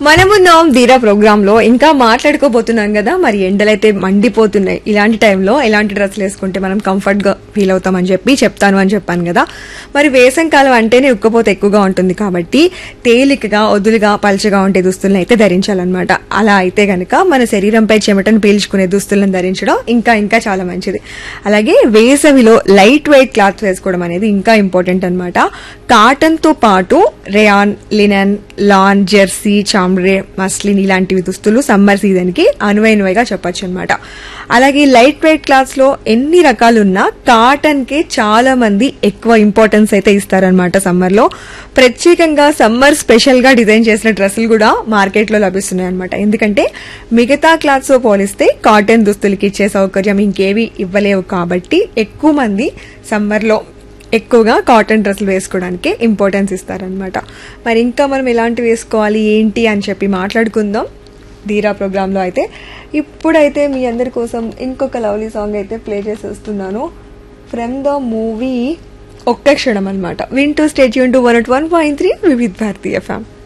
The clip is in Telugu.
మనమున్నాం ధీరా ప్రోగ్రామ్ లో ఇంకా మాట్లాడుకోబోతున్నాం కదా మరి ఎండలైతే మండిపోతున్నాయి ఇలాంటి టైంలో ఎలాంటి డ్రెస్సులు వేసుకుంటే మనం కంఫర్ట్ గా ఫీల్ అవుతామని చెప్పి చెప్తాను అని చెప్పాను కదా మరి వేసం కాలం అంటేనే ఉక్కపోత ఎక్కువగా ఉంటుంది కాబట్టి తేలికగా వదులుగా పల్చగా ఉండే దుస్తులను అయితే ధరించాలన్నమాట అలా అయితే గనక మన శరీరంపై చెమటను పీల్చుకునే దుస్తులను ధరించడం ఇంకా ఇంకా చాలా మంచిది అలాగే వేసవిలో లైట్ వెయిట్ క్లాత్ వేసుకోవడం అనేది ఇంకా ఇంపార్టెంట్ అనమాట కాటన్ తో పాటు rayon linen lawn jersey chambray muslin ఇలాంటివి దుస్తులు సమ్మర్ సీజన్ కి అనువైనవిగా చెప్పొచ్చు అనమాట అలాగే లైట్ వెయిట్ క్లాత్స్ లో ఎన్ని రకాలున్నా కాటన్ కి చాలా మంది ఎక్కువ ఇంపార్టెన్స్ అయితే ఇస్తారనమాట సమ్మర్ లో ప్రత్యేకంగా సమ్మర్ స్పెషల్ గా డిజైన్ చేసిన డ్రెస్సులు కూడా మార్కెట్ లో లభిస్తున్నాయి అనమాట ఎందుకంటే మిగతా క్లాత్స్ తో పోలిస్తే కాటన్ దుస్తులకి ఇచ్చే సౌకర్యం ఇంకేవి ఇవ్వలేవు కాబట్టి ఎక్కువ మంది సమ్మర్ లో ఎక్కువగా కాటన్ డ్రెస్సులు వేసుకోవడానికి ఇంపార్టెన్స్ ఇస్తారనమాట మరి ఇంకా మనం ఎలాంటి వేసుకోవాలి ఏంటి అని చెప్పి మాట్లాడుకుందాం ధీరా ప్రోగ్రాంలో అయితే ఇప్పుడైతే మీ అందరి కోసం ఇంకొక లవ్లీ సాంగ్ అయితే ప్లే చేసి వస్తున్నాను ఫ్రమ్ ద మూవీ ఒక్క క్షణం అనమాట వింటూ స్టేట్ యూన్ to one one point three Vividh భారతీయ ఫ్యామ్